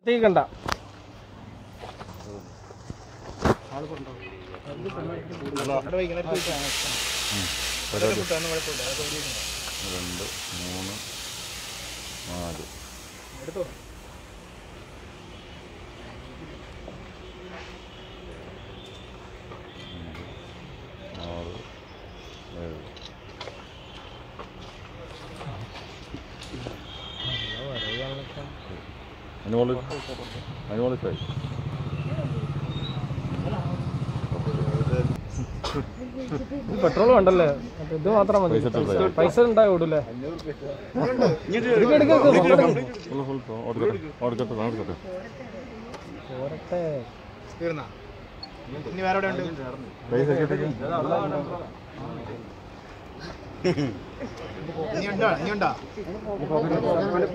തീക്കണ്ട രണ്ട് മൂന്ന് നാല് അഞ്ച്, ആറ് ഏഴ് അനുമോള് അനുമോള് സായി പെട്രോൾ വേണ്ടല്ലേ മറ്റേ ഇത് മാത്രം മതി പൈസ ഇട്ട് തരാം. പൈസ ഉണ്ടായി ഓടൂലേ ഫുൾ ഫുൾ ഓടിക്കട്ടെ ഓടിക്കട്ടെ ഓടിക്കട്ടെ പോരട്ടെ തീർന്നാ ഇനി വേറെ എവിടെ ഉണ്ട് പൈസ കിട്ടി ഇനി ഉണ്ടോ ഇനി ഉണ്ടോ